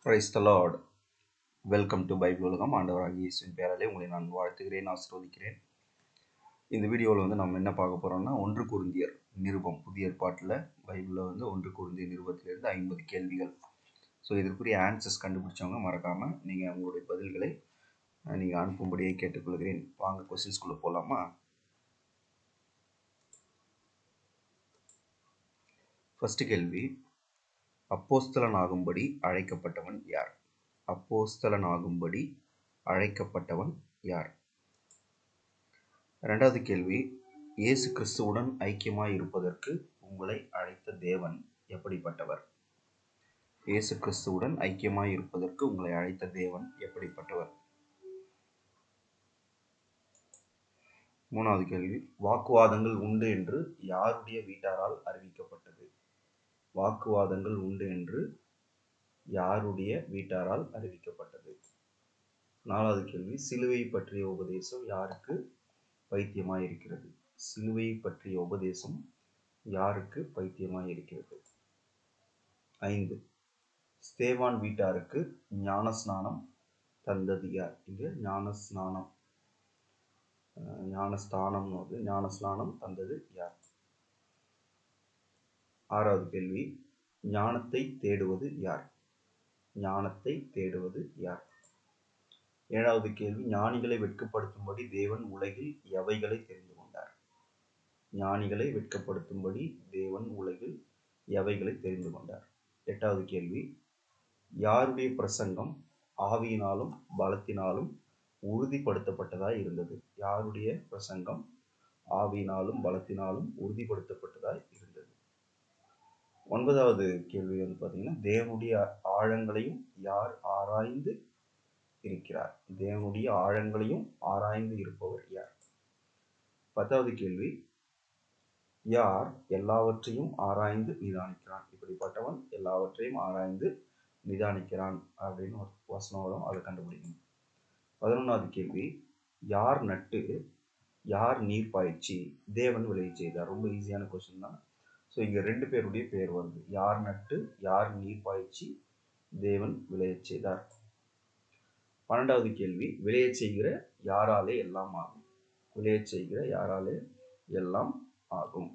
price the Lord welcome to Bible உலகம் ஆண்டவராகிய இயேசுவின் பேராலே உங்களை நான் வாழ்த்துகிறேன் ஆசீர்வதிக்கிறேன் இந்த வீடியோவில் வந்து நம்ம என்ன பார்க்க போகிறோம்னா ஒன்று குருந்தியர் நிருபம் புதிய ஏற்பாட்டில் பைபிளில் வந்து ஒன்று குருந்தியர் நிருபத்திலிருந்து ஐம்பது கேள்விகள் ஸோ இதற்குரிய ஆன்சர்ஸ் கண்டுபிடிச்சவங்க மறக்காமல் நீங்கள் உங்களுடைய பதில்களை நீங்கள் அனுப்பும்படியே கேட்டுக்கொள்கிறேன் வாங்க கொஸ்டின்ஸ்குள்ளே போகலாமா ஃபர்ஸ்ட் கேள்வி அப்போஸ்தலனாகும்படி அழைக்கப்பட்டவன் யார் அப்போஸ்தலனாகும்படி அழைக்கப்பட்டவன் யார் இரண்டாவது கேள்வி இயேசு கிறிஸ்துவுடன் ஐக்கியமாய் இருப்பதற்கு உங்களை அழைத்த தேவன் எப்படிப்பட்டவர் இயேசு கிறிஸ்துவுடன் ஐக்கியமாய் இருப்பதற்கு உங்களை அழைத்த தேவன் எப்படிப்பட்டவர் மூணாவது கேள்வி வாக்குவாதங்கள் உண்டு என்று யாருடைய வீட்டாரால் அறிவிக்கப்பட்டது வாக்குவாதங்கள் உண்டு என்று யாருடைய வீட்டாரால் அறிவிக்கப்பட்டது நாலாவது கேள்வி சிலுவை பற்றிய உபதேசம் யாருக்கு பைத்தியமாய் இருக்கிறது சிலுவை பற்றிய உபதேசம் யாருக்கு பைத்தியமாய் இருக்கிறது ஐந்து ஸ்தேவான் வீட்டாருக்கு ஞான ஸ்நானம் தந்தது யார் இங்கே ஞான ஸ்நானம் ஞானஸ்தானம் வந்து ஞான ஸ்நானம் தந்தது யார் ஆறாவது கேள்வி ஞானத்தை தேடுவது யார் ஞானத்தை தேடுவது யார் ஏழாவது கேள்வி ஞானிகளை வெட்கப்படுத்தும்படி தேவன் உலகில் எவைகளை தெரிந்து கொண்டார் ஞானிகளை வெட்கப்படுத்தும்படி தேவன் உலகில் எவைகளை தெரிந்து கொண்டார் எட்டாவது கேள்வி யாருடைய பிரசங்கம் ஆவியினாலும் பலத்தினாலும் உறுதிப்படுத்தப்பட்டதாய் இருந்தது யாருடைய பிரசங்கம் ஆவியினாலும் பலத்தினாலும் உறுதிப்படுத்தப்பட்டதாய் இருந்தது ஒன்பதாவது கேள்வி வந்து பார்த்தீங்கன்னா தேவனுடைய ஆழங்களையும் யார் ஆராய்ந்து இருக்கிறார் தேவனுடைய ஆழங்களையும் ஆராய்ந்து இருப்பவர் யார் பத்தாவது கேள்வி யார் எல்லாவற்றையும் ஆராய்ந்து நிதானிக்கிறான் இப்படிப்பட்டவன் எல்லாவற்றையும் ஆராய்ந்து நிதானிக்கிறான் அப்படின்னு ஒரு வசனம் வரும் அதை கண்டுபிடிக்கணும் பதினொன்றாவது கேள்வி யார் நட்டு யார் நீர் பாய்ச்சி தேவன் விளைய செய்தார் ரொம்ப ஈஸியான கொஸ்டின் தான் ஸோ இங்கே ரெண்டு பேருடைய பேர் வருது யார் நட்டு யார் நீர் பாய்ச்சி தேவன் விளையச் செய்தார் பன்னெண்டாவது கேள்வி விளையச் செய்கிற யாராலே எல்லாம் ஆகும் விளையச் செய்கிற யாராலே எல்லாம் ஆகும்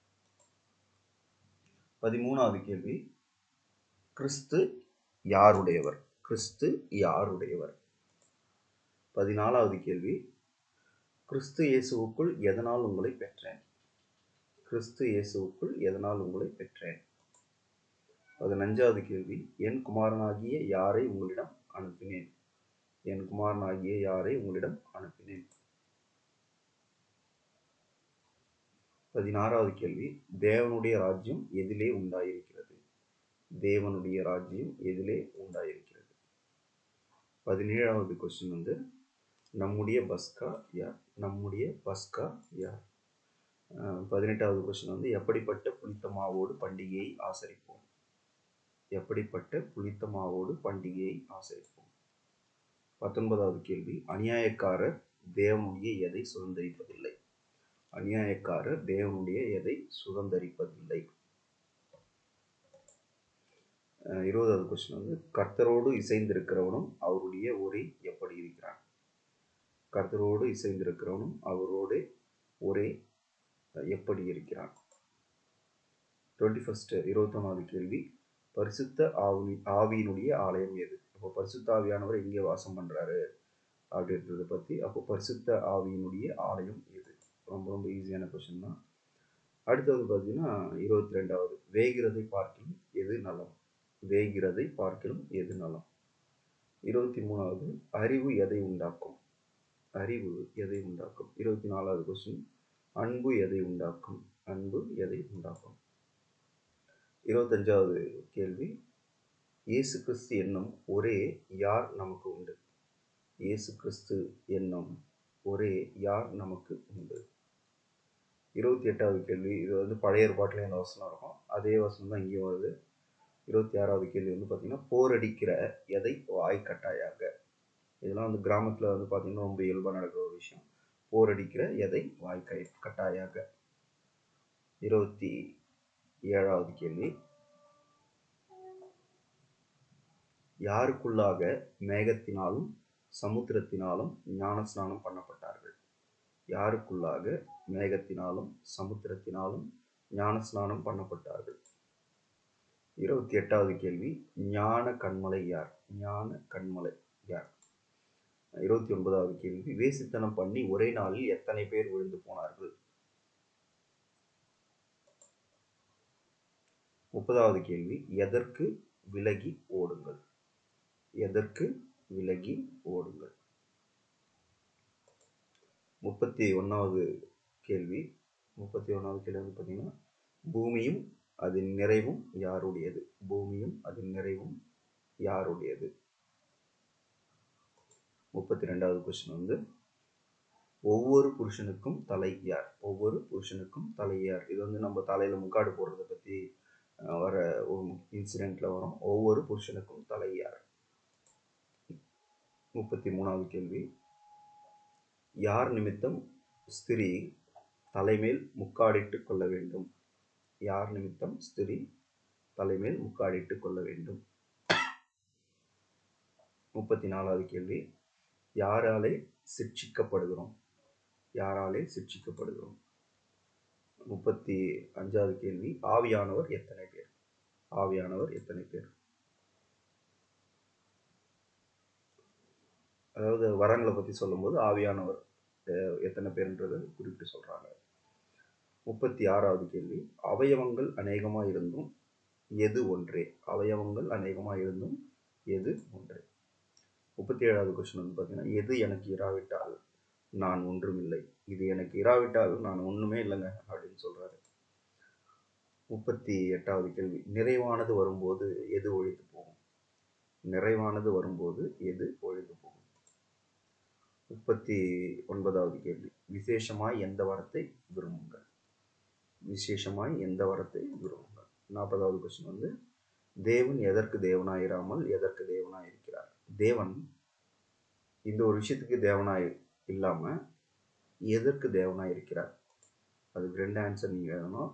பதிமூணாவது கேள்வி கிறிஸ்து யாருடையவர் கிறிஸ்து யாருடையவர் பதினாலாவது கேள்வி கிறிஸ்து இயேசுவுக்குள் எதனால் உங்களை பெற்றேன் கிறிஸ்து இயேசுவுக்குள் எதனால் உங்களை பெற்றேன் பதினஞ்சாவது கேள்வி என் குமாரனாகிய யாரை உங்களிடம் அனுப்பினேன் என் குமாரனாகிய யாரை உங்களிடம் அனுப்பினேன் பதினாறாவது கேள்வி தேவனுடைய ராஜ்யம் எதிலே உண்டாயிருக்கிறது தேவனுடைய ராஜ்யம் எதிலே உண்டாயிருக்கிறது பதினேழாவது கொஸ்டின் வந்து நம்முடைய பஸ்கா யார் நம்முடைய பஸ்கா யார் பதினெட்டாவது கொஸ்டின் வந்து எப்படிப்பட்ட புளித்த மாவோடு பண்டிகையை ஆசரிப்போம் எப்படிப்பட்ட புளித்த மாவோடு பண்டிகையை ஆசரிப்போம் பத்தொன்பதாவது கேள்வி அநியாயக்காரர் தேவனுடைய எதை சுதந்திரிப்பதில்லை அநியாயக்காரர் தேவனுடைய எதை சுதந்திரிப்பதில்லை இருபதாவது கொஸ்டின் வந்து கர்த்தரோடு இசைந்திருக்கிறவனும் அவருடைய ஒரே எப்படி இருக்கிறான் கர்த்தரோடு இசைந்திருக்கிறவனும் அவரோடு ஒரே எப்படி இருக்கிறான் டுவெண்ட்டி ஃபஸ்ட்டு இருபத்தொன்னாவது கேள்வி பரிசுத்த ஆவி ஆவியினுடைய ஆலயம் எது அப்போ பரிசுத்த ஆவியானவர் எங்கே வாசம் பண்ணுறாரு அப்படின்றத பற்றி அப்போ பரிசுத்த ஆவியினுடைய ஆலயம் எது ரொம்ப ரொம்ப ஈஸியான கொஷின் தான் அடுத்தது பார்த்தீங்கன்னா இருபத்தி ரெண்டாவது வேகிறதை பார்க்கிலும் எது நலம் வேகிறதை பார்க்கிலும் எது நலம் இருபத்தி மூணாவது அறிவு எதை உண்டாக்கும் அறிவு எதை உண்டாக்கும் இருபத்தி நாலாவது கொஸ்டின் அன்பு எதை உண்டாக்கும் அன்பு எதை உண்டாக்கும் இருபத்தஞ்சாவது கேள்வி இயேசு கிறிஸ்து என்னும் ஒரே யார் நமக்கு உண்டு இயேசு கிறிஸ்து என்னும் ஒரே யார் நமக்கு உண்டு இருபத்தி எட்டாவது கேள்வி இது வந்து பழைய ஏற்பாட்டில் இந்த வசனம் இருக்கும் அதே வசனம் தான் இங்கேயும் வருது இருபத்தி ஆறாவது கேள்வி வந்து பார்த்திங்கன்னா போரடிக்கிற எதை வாய் கட்டாயாக இதெல்லாம் வந்து கிராமத்தில் வந்து பார்த்திங்கன்னா ரொம்ப இயல்பாக நடக்கிற ஒரு விஷயம் போர் அடிக்கிற எதை வாய்க்கை கட்டாயாக இருபத்தி ஏழாவது கேள்வி யாருக்குள்ளாக மேகத்தினாலும் சமுத்திரத்தினாலும் ஞானஸ்நானம் பண்ணப்பட்டார்கள் யாருக்குள்ளாக மேகத்தினாலும் சமுத்திரத்தினாலும் ஞானஸ்நானம் பண்ணப்பட்டார்கள் இருபத்தி எட்டாவது கேள்வி ஞான கண்மலை யார் ஞான கண்மலை யார் இருபத்தி ஒன்பதாவது கேள்வி வேசித்தனம் பண்ணி ஒரே நாளில் எத்தனை பேர் விழுந்து போனார்கள் முப்பதாவது கேள்வி எதற்கு விலகி ஓடுங்கள் எதற்கு விலகி ஓடுங்கள் முப்பத்தி ஒன்றாவது கேள்வி முப்பத்தி ஒன்றாவது கேள்வி வந்து பார்த்தீங்கன்னா பூமியும் அதன் நிறைவும் யாருடையது பூமியும் அதன் நிறைவும் யாருடையது முப்பத்தி ரெண்டாவது கொஸ்டின் வந்து ஒவ்வொரு புருஷனுக்கும் தலை யார் ஒவ்வொரு புருஷனுக்கும் தலை யார் இது வந்து நம்ம தலையில் முக்காடு போடுறத பற்றி அஹ், வர ஒரு இன்சிடெண்ட்டில் வரும் ஒவ்வொரு புருஷனுக்கும் தலை யார் முப்பத்தி மூணாவது கேள்வி யார் நிமித்தம் ஸ்திரீ தலைமேல் முக்காடிட்டு கொள்ள வேண்டும் யார் நிமித்தம் ஸ்திரீ தலைமேல் முக்காடிட்டு கொள்ள வேண்டும் முப்பத்தி நாலாவது கேள்வி யாராலே சிட்சிக்கப்படுகிறோம் யாராலே சிட்சிக்கப்படுகிறோம் முப்பத்தி அஞ்சாவது கேள்வி ஆவியானவர் எத்தனை பேர் ஆவியானவர் எத்தனை பேர் அதாவது வரங்களை பற்றி சொல்லும்போது ஆவியானவர் அஹ், எத்தனை பேர்ன்றதை குறிப்பிட்டு சொல்கிறாங்க முப்பத்தி ஆறாவது கேள்வி அவயவங்கள் அநேகமாக இருந்தும் எது ஒன்றே அவயவங்கள் அநேகமாக இருந்தும் எது ஒன்றே முப்பத்தி ஏழாவது கொஸ்டின் வந்து பார்த்தீங்கன்னா எது எனக்கு இராவிட்டால் நான் ஒன்றுமில்லை இது எனக்கு இராவிட்டால் நான் ஒன்றுமே இல்லைங்க அப்படின்னு சொல்கிறாரு முப்பத்தி எட்டாவது கேள்வி நிறைவானது வரும்போது எது ஒழித்து போகும் நிறைவானது வரும்போது எது ஒழித்து போகும் முப்பத்தி ஒன்பதாவது கேள்வி விசேஷமாய் எந்த வரத்தை விரும்புங்கள் விசேஷமாய் எந்த வரத்தை விரும்புங்கள் நாற்பதாவது கொஸ்டின் வந்து தேவன் எதற்கு தேவனாயிராமல் எதற்கு தேவனாய் இருக்கிறார் தேவன் இந்த ஒரு விஷயத்துக்கு தேவனாய் இல்லாம எதற்கு தேவனாய் இருக்கிறார் அதுக்கு ரெண்டு ஆன்சர் நீங்க எழுதணும்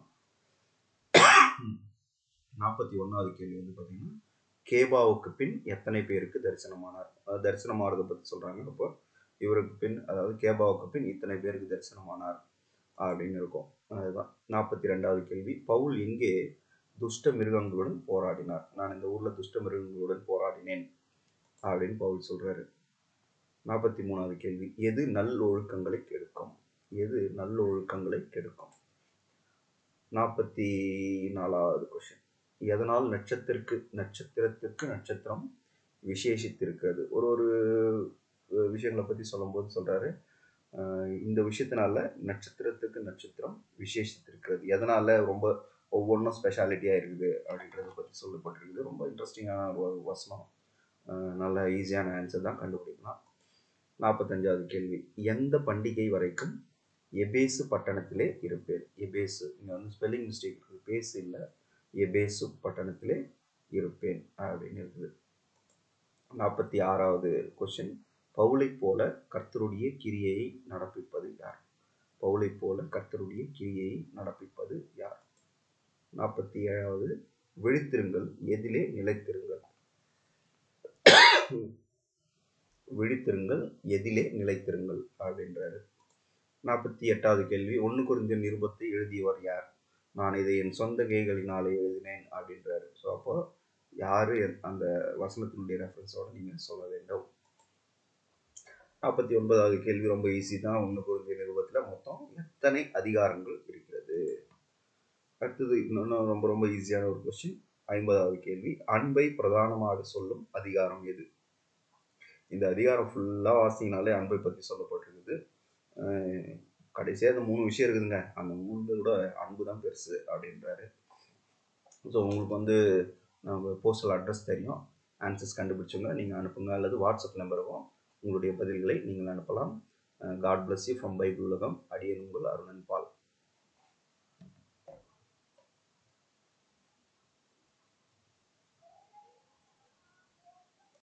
நாற்பத்தி ஒன்றாவது கேள்வி வந்து பார்த்தீங்கன்னா கேபாவுக்கு பின் எத்தனை பேருக்கு தரிசனமானார் அதாவது தரிசனமானதை பற்றி சொல்கிறாங்க அப்போ இவருக்கு பின் அதாவது கேபாவுக்கு பின் இத்தனை பேருக்கு தரிசனமானார் அப்படின்னு இருக்கும் அதுதான் நாற்பத்தி ரெண்டாவது கேள்வி பவுல் எங்கே துஷ்ட மிருகங்களுடன் போராடினார் நான் இந்த ஊரில் துஷ்ட மிருகங்களுடன் போராடினேன் அப்படின்னு பவுல் சொல்கிறாரு நாற்பத்தி மூணாவது கேள்வி எது நல்லொழுக்கங்களை கெடுக்கும் எது நல்லொழுக்கங்களை கெடுக்கும் நாற்பத்தி நாலாவது கொஷின் எதனால் நட்சத்திற்கு நட்சத்திரத்திற்கு நட்சத்திரம் விசேஷித்திருக்கிறது ஒரு ஒரு அஹ், விஷயங்களை பற்றி சொல்லும்போது சொல்கிறாரு இந்த விஷயத்தினால நட்சத்திரத்துக்கு நட்சத்திரம் விசேஷித்திருக்கிறது எதனால் ரொம்ப ஒவ்வொன்றும் ஸ்பெஷாலிட்டியாக இருக்குது அப்படின்றத பற்றி சொல்லப்பட்டிருக்குது ரொம்ப இன்ட்ரெஸ்டிங்கான ஒரு வசனம் அஹ், நல்ல ஈஸியான ஆன்சர் தான் கண்டுபிடிக்கலாம் நாற்பத்தஞ்சாவது கேள்வி எந்த பண்டிகை வரைக்கும் எபேசு பட்டணத்திலே இருப்பேன் எபேசு இங்கே வந்து ஸ்பெல்லிங் மிஸ்டேக் இருக்குது பேசு இல்லை எபேசு பட்டணத்திலே இருப்பேன் அப்படின்னு இருக்குது நாற்பத்தி ஆறாவது கொஸ்டின் பவுலைப் போல கர்த்தருடைய கிரியையை நடப்பிப்பது யார் பவுலைப் போல கர்த்தருடைய கிரியையை நடப்பிப்பது யார் நாற்பத்தி ஏழாவது விழித்திருங்கள் எதிலே நிலைத்திருங்கள் விழித்திருங்கள் எதிலே நிலைத்திருங்கள் அப்படின்றாரு நாற்பத்தி எட்டாவது கேள்வி ஒன்று குறிஞ்ச நிருபத்தை எழுதியவர் யார் நான் இதை என் சொந்த கைகளினாலே எழுதினேன் அப்படின்றாரு ஸோ அப்போ யார் அந்த வசனத்தினுடைய ரெஃபரன்ஸோட நீங்கள் சொல்ல வேண்டும் நாற்பத்தி ஒன்பதாவது கேள்வி ரொம்ப ஈஸி தான் ஒன்று குறிஞ்ச நிருபத்தில் மொத்தம் எத்தனை அதிகாரங்கள் இருக்கிறது அடுத்தது இன்னொன்று ரொம்ப ரொம்ப ஈஸியான ஒரு கொஸ்டின் ஐம்பதாவது கேள்வி அன்பை பிரதானமாக சொல்லும் அதிகாரம் எது இந்த அதிகாரம் ஃபுல்லாக வாசிங்கனாலே அன்பை பற்றி சொல்லப்பட்டிருக்குது கடைசியாக இந்த மூணு விஷயம் இருக்குதுங்க அந்த மூணு கூட அன்பு தான் பெருசு அப்படின்றாரு ஸோ உங்களுக்கு வந்து நம்ம போஸ்டல் அட்ரஸ் தெரியும் ஆன்சர்ஸ் கண்டுபிடிச்சவங்க நீங்கள் அனுப்புங்க அல்லது வாட்ஸ்அப் நம்பருக்கும் உங்களுடைய பதில்களை நீங்கள் அனுப்பலாம் God bless you from Bible உலகம் அடியன் உங்கள் அருணன் பால்